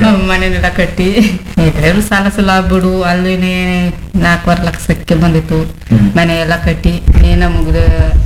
ಮನೆನೆಲ್ಲ ಕಟ್ಟಿ ಎಲ್ಲರೂ ಸಾಲ ಸುಲ ಬಿಡು ಅಲ್ಲಿನೇ ನಾಲ್ಕೂವರೆ ಲಕ್ಷಕ್ಕೆ ಬಂದಿತ್ತು ಹ್ಮ್. ಮನೆ ಎಲ್ಲ ಕಟ್ಟಿ ಏನ ಮುಗಿದ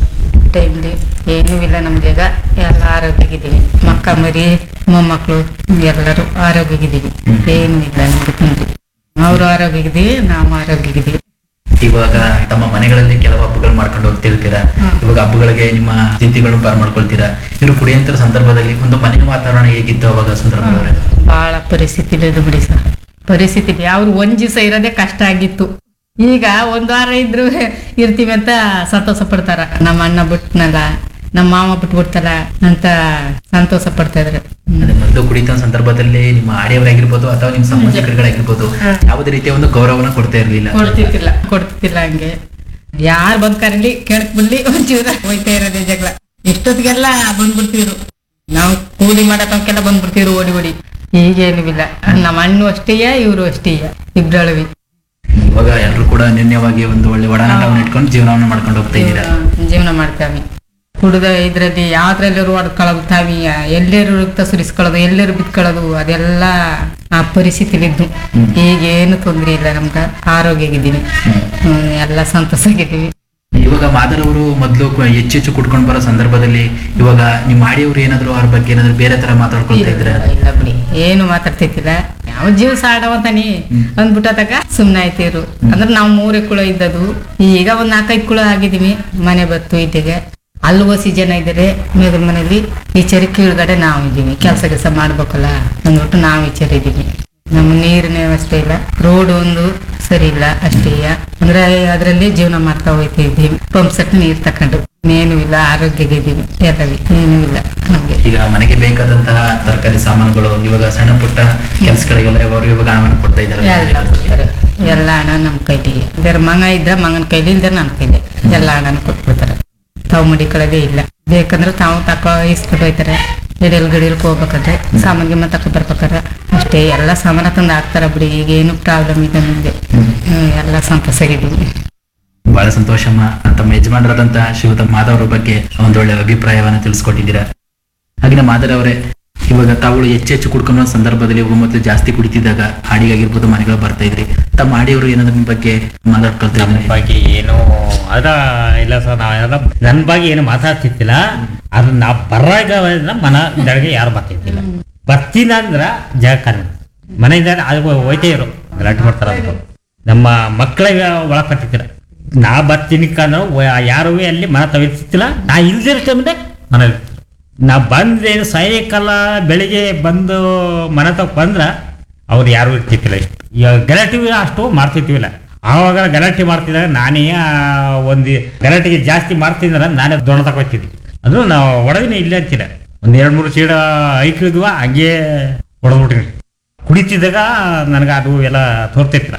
ಟೈಮ್ಲಿ ಏನೂ ಇಲ್ಲ ನಮ್ಗೀಗ ಎಲ್ಲ ಆರೋಗ್ಯಗಿದ್ದೀವಿ ಮಕ್ಕ ಮರಿ ಮೊಮ್ಮಕ್ಕಳು ಎಲ್ಲರೂ ಆರೋಗ್ಯಗಿದ್ದೀವಿ ಹ್ಮ್. ಏನೂ ಇಲ್ಲ ನಮ್ಗೆ ತೊಂದ್ರೆ ಅವರು ಆರೋಗ್ಯಗಿದ್ದೀವಿ ನಾವು ಆರೋಗ್ಯಗಿದ್ದೀವಿ ಇವಾಗ ತಮ್ಮ ಮನೆಗಳಲ್ಲಿ ಕೆಲವು ಹಬ್ಬಗಳು ಮಾಡ್ಕೊಂಡು ಹೋಗ್ತಿರ್ತೀರಾ ಹ್ಮ್. ಇವಾಗ ಹಬ್ಬಗಳಿಗೆ ನಿಮ್ಮ ತಿಥಿಗಳು ಪಾರ್ ಮಾಡ್ಕೊಳ್ತೀರಾ ಇವರು ಕುಡಿಯಂತರ ಸಂದರ್ಭದಲ್ಲಿ ಒಂದು ಮನೆ ವಾತಾವರಣ ಹೇಗಿತ್ತು ಅವಾಗ ಸಂದರ್ಭದವರೇ ಬಹಳ ಪರಿಸ್ಥಿತಿ ಇದು ಬಿಡಿ ಸರ್ ಪರಿಸ್ಥಿತಿ ಅವ್ರು ಒಂದ್ ದಿವಸ ಇರೋದೇ ಕಷ್ಟ ಆಗಿತ್ತು ಈಗ ಒಂದ್ ವಾರ ಇದ್ರು ಇರ್ತೀವಿ ಅಂತ ಸಂತೋಷ ಪಡ್ತಾರ ನಮ್ಮ ಅಣ್ಣ ಬಿಟ್ನಲ್ಲ ನಮ್ಮ ಮಾವ ಬಿಟ್ಬಿಡ್ತಲ್ಲ ಅಂತ ಸಂತೋಷ ಪಡ್ತಾ ಇದ್ರು ಹ್ಮ್. ಅದೇ ಮೊದಲು ಕುಡಿತ ಸಂದರ್ಭದಲ್ಲಿ ನಿಮ್ಮ ಆಡಿಯವರಾಗಿರ್ಬೋದು ಅಥವಾ ನಿಮ್ಮ ಸಂಬಂಧಿಕರುಗಳಾಗಿರ್ಬೋದು ಯಾವುದೇ ರೀತಿಯ ಒಂದು ಗೌರವನ ಕೊಡ್ತಾ ಇರಲಿಲ್ಲ ಕೊಡ್ತಿತ್ತಿಲ್ಲ ಕೊಡ್ತಿತ್ತಿಲ್ಲ ಹಂಗೆ ಯಾರು ಬಂದ್ ಕರೀಲಿ ಕೆಳಕ್ ಬಿಡ್ಲಿ ಒಂಚೂರ ಹೋಯ್ತಾ ಇರೋದೇ ಜಗಳ ಇಷ್ಟೊತ್ತಿಗೆಲ್ಲ ಬಂದ್ಬಿಡ್ತಿದ್ರು ನಾವು ಕೂಲಿ ಮಾಡಕ್ಕಂಕೆಲ್ಲ ಬಂದ್ಬಿಡ್ತಿದ್ರು ಓಡಿ ಓಡಿ ಈಗೇನು ಇಲ್ಲ ನಮ್ಮ ಅಣ್ಣು ಅಷ್ಟೇಯ ಇವರು ಅಷ್ಟೇಯ ಇಬ್ರಳವಿ ಇವಾಗ ಎಲ್ಲರೂ ಕೂಡ ಅನ್ಯೋನ್ಯವಾಗಿ ಒಂದು ಒಳ್ಳೆ ಒಡನಾಟವನ್ನು ಇಟ್ಕೊಂಡು ಜೀವನವನ್ನು ಮಾಡ್ಕೊಂಡು ಹೋಗ್ತಾ ಇದ್ದೀರಾ ಜೀವನ ಮಾಡ್ತಾವೆ ಕುಡ್ದ ಇದ್ರಲ್ಲಿ ಯಾವ್ದ್ರಲ್ಲರೂ ಹೊಡ್ಕೊಳ್ಳೋದು ತಾವಿ ಎಲ್ಲರೂ ರಕ್ತ ಸುರಿಸ್ಕೊಳ್ಳೋದು ಎಲ್ಲರೂ ಬಿತ್ಕೊಳ್ಳೋದು ಅದೆಲ್ಲ ಆ ಪರಿಸ್ಥಿತಿಲಿದ್ದು ಹ್ಮ್. ಈಗೇನು ತೊಂದ್ರೆ ಇಲ್ಲ ನಮ್ಗೆ ಆರೋಗ್ಯಗಿದ್ದೀವಿ ಹ್ಮ್. ಹ್ಮ್, ಎಲ್ಲ ಸಂತೋಷಾಗಿದ್ದೀವಿ ಇವಾಗ ಮಾದರ್ ಅವರು ಮೊದಲು ಹೆಚ್ಚು ಹೆಚ್ಚು ಕುಡ್ಕೊಂಡು ಬರೋ ಸಂದರ್ಭದಲ್ಲಿ ಇವಾಗ ನಿಮ್ಮ ಆಡಿಯವರು ಏನಾದ್ರು ಅವ್ರ ಬಗ್ಗೆ ಏನಾದ್ರು ಬೇರೆ ತರ ಮಾತಾಡ್ಕೊಳ್ತಾ ಇದ್ರ ಇಲ್ಲ ಇಲ್ಲ ಬಿಡಿ ಏನು ಮಾತಾಡ್ತಿದ್ದಿಲ್ಲ ಯಾವ ಜೀವ ಸಾಡವಂತಾನಿ ಹ್ಮ್. ಅಂದ್ಬಿಟ್ಟದಾಗ ಸುಮ್ಮನೆ ಆಯ್ತಿರು ಅಂದ್ರೆ ನಾವು ಮೂರೇ ಕುಳ ಇದ್ದದು ಈಗ ಒಂದ್ ನಾಲ್ಕೈದು ಕುಳ ಆಗಿದೀವಿ ಮನೆ ಬತ್ತು ಇದ್ದೀಗೆ ಅಲ್ಲಿ ಓಸಿ ಜನ ಇದ್ದಾರೆ ಮೇದ್ರ ಮನೇಲಿ ಈಚೆರಿ ಕೀಳ್ಗಡೆ ನಾವು ಇದ್ದೀವಿ ಕೆಲಸ ಕೆಲಸ ಮಾಡ್ಬೇಕಲ್ಲ ಅಂದ್ಬಿಟ್ಟು ನಾವು ಈಚೆರಿ ಇದ್ದೀವಿ ನಮ್ಮ ನೀರಿನ ವ್ಯವಸ್ಥೆ ಇಲ್ಲ ರೋಡ್ ಒಂದು ಸರಿ ಇಲ್ಲ ಅಷ್ಟೇ ಅಂದ್ರೆ ಅದರಲ್ಲಿ ಜೀವನ ಮಾಡ್ತಾ ಹೋಯ್ತಾ ಇದ್ದೀವಿ ಪಂಪ್ ಸೆಟ್ ನೀರ್ ತಕೊಂಡು ಏನು ಇಲ್ಲ ಆರೋಗ್ಯಗಿದ್ದೀವಿ ಎಲ್ಲವಿ ಏನೂ ಇಲ್ಲ ನಮ್ಗೆ ಈಗ ಮನೆಗೆ ಬೇಕಾದಂತಹ ತರಕಾರಿ ಸಾಮಾನುಗಳು ಇವಾಗ ಸಣ್ಣ ಪುಟ್ಟ ಕೆಲಸಗಳಿಗೆಲ್ಲ ಅವರು ಇವಾಗ ಹಣವನ್ನು ಕೊಡ್ತಾ ಎಲ್ಲ ಇದ್ದಾರೆ ಕೊಡ್ತಾರೆ ಎಲ್ಲ ಹಣ ನಮ್ಮ ಕೈಲಿ ಬೇರೆ ಮಂಗ ಇದ್ದ ಮಂಗನ ಕೈಲಿ ಇಲ್ದ ನನ್ನ ಕೈಲಿ ಎಲ್ಲ ಹಣನ ಕೊಟ್ಬಿಡ್ತಾರೆ ತಾವು ಮಡಿಕೊಳ್ಳೋದೇ ಇಲ್ಲ ಬೇಕಂದ್ರೆ ತಾವು ತಕೋ ಇಸ್ಕೊಂಡು ಹೋಯ್ತಾರೆ ಎಡೆಲ್ ಗಡಿಯಲ್ಕ್ ಹೋಗ್ಬೇಕಾದ್ರೆ ಸಾಮಾನ್ ಗಿಮ್ಮ ತಕೊ ಬರ್ಬೇಕಾರೆ ಅಷ್ಟೇ ಎಲ್ಲ ಸಾಮಾನ ತಂದು ಹಾಕ್ತಾರ ಬಿಡಿ ಈಗ ಏನು ಪ್ರಾಬ್ಲಮ್ ಇದೆ ನಮಗೆ ಎಲ್ಲ ಸಂತೋಷಾಗಿದ್ದೀವಿ ಬಹಳ ಸಂತೋಷಮ್ಮ ತಮ್ಮ ಯಜಮಾನರಾದಂತಹ ಶ್ರೀಯುತ ಮಾಧವರ ಬಗ್ಗೆ ಒಂದೊಳ್ಳೆ ಅಭಿಪ್ರಾಯವನ್ನ ತಿಳಿಸ್ಕೊಟ್ಟಿದ್ದೀರಾ ಹಾಗೆ ಮಾಧವ್ ಅವರೇ ಇವಾಗ ತಾವುಗಳು ಹೆಚ್ಚು ಹೆಚ್ಚು ಕುಡ್ಕೊಂಡ ಸಂದರ್ಭದಲ್ಲಿ ಇವಾಗ ಮೊದಲು ಜಾಸ್ತಿ ಕುಡಿತಿದ್ದಾಗ ಹಾಡಿಗಾಗಿರ್ಬೋದು ಮನೆಗಳು ಬರ್ತಾ ಇದ್ರಿ ತಮ್ಮ ಆಡಿಯವರು ಏನಾದ್ರು ನಿಮ್ಮ ಬಗ್ಗೆ ಮಾತಾಡ್ಕೊಳ್ತಾ ನಮ್ಮ ಇದ್ದಾರೆ ಬಗ್ಗೆ ಏನು ಅದ ಇಲ್ಲ ಸರ್ ನಾವೆಲ್ಲ ನನ್ನ ಬಗ್ಗೆ ಏನು ಮಾತಾಡ್ತಿದ್ದಿಲ್ಲ ಅದು ನಾ ಬರಾಗ ಮನ ದಳಗೆ ಯಾರು ಬರ್ತಿದ್ದಿಲ್ಲ ಬರ್ತೀನಿ ಅಂದ್ರ ಜಾಗ ಮನೆಯಿಂದ ಅದು ಹೋಯ್ತೇ ಇರು ಗಲಾಟೆ ಮಾಡ್ತಾರ ಅಂತ ನಮ್ಮ ಮಕ್ಕಳಿಗೆ ಒಳಗೆ ಕಟ್ಟಿದ್ದಿಲ್ಲ ನಾ ಬರ್ತೀನಿ ಕಂದ್ರೆ ಯಾರು ಅಲ್ಲಿ ಮನ ತವಿರ್ತಿತ್ತಿಲ್ಲ ನಾ ಇಲ್ದಿರೋ ಟೈಮ್ದೆ ಮನೇಲಿ ಇರ್ತಿದ್ರು. ನಾ ಬಂದೇನು ಸಾಯಂಕಾಲ ಬೆಳಿಗ್ಗೆ ಬಂದು ಮನೆ ತಗ ಬಂದ್ರ ಅವ್ರು ಯಾರು ಇರ್ತಿತ್ತಿಲ್ಲ ಇಷ್ಟು ಈಗ ಗಲಾಟೆ ಅಷ್ಟು ಮಾಡ್ತಿರ್ತೀವಿಲ್ಲ ಆವಾಗ ಗಲಾಟೆ ಮಾಡ್ತಿದ್ದಾಗ ನಾನೇ ಆ, ಒಂದು ಗಲಾಟೆಗೆ ಜಾಸ್ತಿ ಮಾಡ್ತಿದ್ರೆ ನಾನೇ ದೊಡ್ಡ ತಗೋತಿದ್ದೆ ಅದು ನಾವು ಹೊಡೆದಿನ ಇಲ್ಲೇ ಅಂತಿಲ್ಲ ಒಂದ್ ಎರಡ್ ಮೂರು ಚೀಡ ಐಕಿದ್ವ ಹಂಗೆ ಹೊಡೆದ್ಬಿಟ್ಟಿನಿ ಕುಡಿತಿದ್ದಾಗ ನನಗೆ ಅದು ಎಲ್ಲ ತೋರ್ತಿತ್ತಿಲ್ಲ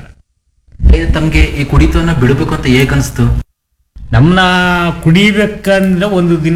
ಇದು ತಮ್ಗೆ ಈ ಕುಡಿತವನ್ನ ಬಿಡಬೇಕು ಅಂತ ಹೇಗ್ ಅನ್ಸ್ತು ನಮ್ಮನ್ನ ಕುಡಿಬೇಕಂದ್ರೆ ಒಂದು ದಿನ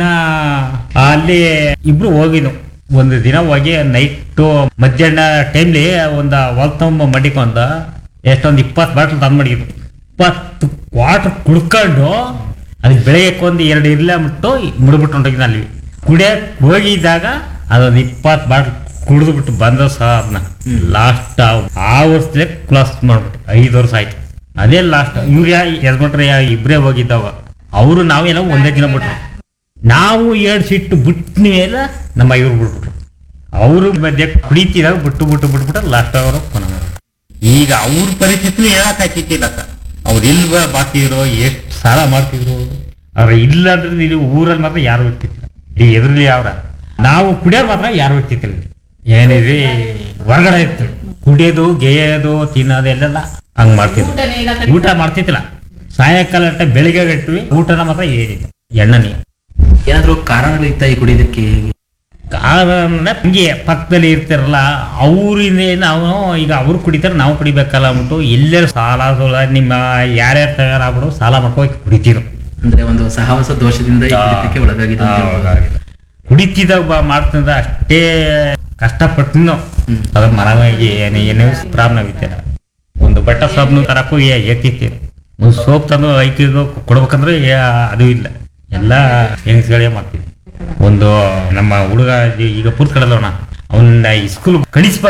ಅಲ್ಲಿ ಇಬ್ರು ಹೋಗಿದ್ವು ಒಂದು ದಿನ ಹೋಗಿ ನೈಟು ಮಧ್ಯಾಹ್ನ ಟೈಮ್ಲಿ ಒಂದು ಹೊಲ್ತಂಬ ಮಡಿಕೊಂಡ ಎಷ್ಟೊಂದು ಇಪ್ಪತ್ತು ಬಾಟ್ಲ್ ತಂದು ಮಡಗಿದ್ವು ಇಪ್ಪತ್ತು ಕ್ವಾರ್ಟರ್ ಕುಡ್ಕೊಂಡು ಅದಕ್ಕೆ ಬೆಳಗ್ಗೆ ಒಂದು ಎರಡು ಇಲ್ಲ ಬಿಟ್ಟು ಮುಡ್ಬಿಟ್ಟು ಹೊಂಟೋಗಿದ್ದ ಅಲ್ಲಿ ಕುಡಿಯಕ್ ಹೋಗಿದ್ದಾಗ ಅದೊಂದು ಇಪ್ಪತ್ತು ಬಾಟ್ಲ್ ಕುಡಿದು ಬಿಟ್ಟು ಬಂದ ಸಹ ಅದನ್ನ ಲಾಸ್ಟ್ ಆ ವರ್ಷದಲ್ಲೇ ಕ್ಲಾಸ್ ಮಾಡ್ಬಿಟ್ಟು ಐದು ವರ್ಷ ಆಯ್ತು ಅದೇ ಲಾಸ್ಟ್ ಇವ್ರು ಯಾ ಯಜಮಾನ್ರೆ ಯಾ ಇಬ್ಬರೇ ಹೋಗಿದ್ದವ ಅವರು ನಾವೆಲ್ಲ ಒಂದೇ ದಿನ ಬಿಟ್ರು ನಾವು ಎರಡು ಸಿಟ್ಟು ಬಿಟ್ಟ ಮೇಲೆ ನಮ್ಮ ಇವ್ರು ಬಿಟ್ಬಿಟ್ರು ಅವರು ಮಧ್ಯೆ ಕುಡಿತಿದಾಗ ಬಿಟ್ಟು ಬಿಟ್ಟು ಬಿಟ್ಬಿಟ್ಟು ಲಾಸ್ಟ್ ಅವರು ಕೊನೆ ಈಗ ಅವ್ರ ಪರಿಸ್ಥಿತಿ ಹೇಳಕ್ಕಾಗ್ತಿದ್ದಿಲ್ಲ ಸರ್ ಅವ್ರು ಎಲ್ಲಿ ಬಾತಿದ್ರು ಎಷ್ಟು ಸಾಲ ಮಾಡ್ತಿದ್ರು ಅವ್ರ ಇಲ್ಲ ಅಂದ್ರೆ ನೀವು ಊರಲ್ಲಿ ಮಾತ್ರ ಯಾರು ಇರ್ತಿತ್ತಿಲ್ಲ ಈ ಎದುರಲ್ಲಿ ಅವ್ರ ನಾವು ಕುಡಿಯೋರು ಮಾತ್ರ ಯಾರು ಇರ್ತಿತ್ತಿಲ್ಲ ಏನಿದೆ ಹೊರಗಡೆ ಇರ್ತೀವಿ ಕುಡಿಯೋದು ಗೇಯೋದು ತಿನ್ನೋದು ಎಲ್ಲೆಲ್ಲ ಹಂಗ್ ಮಾಡ್ತಿದ್ರು ಊಟ ಮಾಡ್ತಿದ್ದಿಲ್ಲ ಸಾಯಂಕಾಲ ಅಷ್ಟೇ ಬೆಳಿಗ್ಗೆ ಇಟ್ವಿ ಊಟನ ಮಾತ್ರ ಏನಿಲ್ಲ ಎಣ್ಣೆ ಏನಾದ್ರು ಕಾರಣಗಳಿತ್ತ ಈ ಕುಡಿಯೋದಕ್ಕೆ ಕಾರಣ ಹಂಗೆ ಪಕ್ಕದಲ್ಲಿ ಇರ್ತಾರಲ್ಲ ಅವರಿಂದ ನಾವು ಈಗ ಅವ್ರು ಕುಡಿತಾರೆ ನಾವು ಕುಡಿಬೇಕಲ್ಲ ಅಂದ್ಬಿಟ್ಟು ಎಲ್ಲರೂ ಸಾಲ ಸೋಲ ನಿಮ್ಮ ಯಾರ್ಯಾರು ತಯಾರಾಗ್ಬಿಡು ಸಾಲ ಮಾಡ್ಕೊಂಡು ಕುಡಿತೀರು ಅಂದ್ರೆ ಒಂದು ಸಹವಾಸ ದೋಷದಿಂದ ಈ ಕುಡಿತಕ್ಕೆ ಒಳಗಾಗಿದೆ ಅಂತ ಹೇಳ್ಬೋದು. ಕುಡಿತಿದ್ದಾಗ ಬಾ ಮಾಡ್ತಿದ್ದ ಅಷ್ಟೇ ಕಷ್ಟಪಟ್ಟು ಹ್ಮ್. ಅದ್ರ ಮನವಾಗಿ ಏನು ಏನು ಪ್ರಾಬ್ಲಮ್ ಇತ್ತು ಒಂದು ಬಟ್ಟೆ ಸಾಬ್ನು ತರಕ್ಕೂ ಎತ್ತಿತ್ತು ಒಂದು ಸೋಪ್ ತಂದು ಐಕಿಗೂ ಕೊಡ್ಬೇಕಂದ್ರೆ ಯಾ- ಅದು ಇಲ್ಲ ಎಲ್ಲ ಹೆಂಗ್ಸ್ಗಳೇ ಮಾಡ್ತಿದ್ವಿ ಒಂದು ನಮ್ಮ ಹುಡುಗ ಈಗ ಪೂರ್ತಿ ಕಡದವಣ ಅವನ್ನ ಸ್ಕೂಲ್ ಕಳಿಸ್ಬಾರ್ದು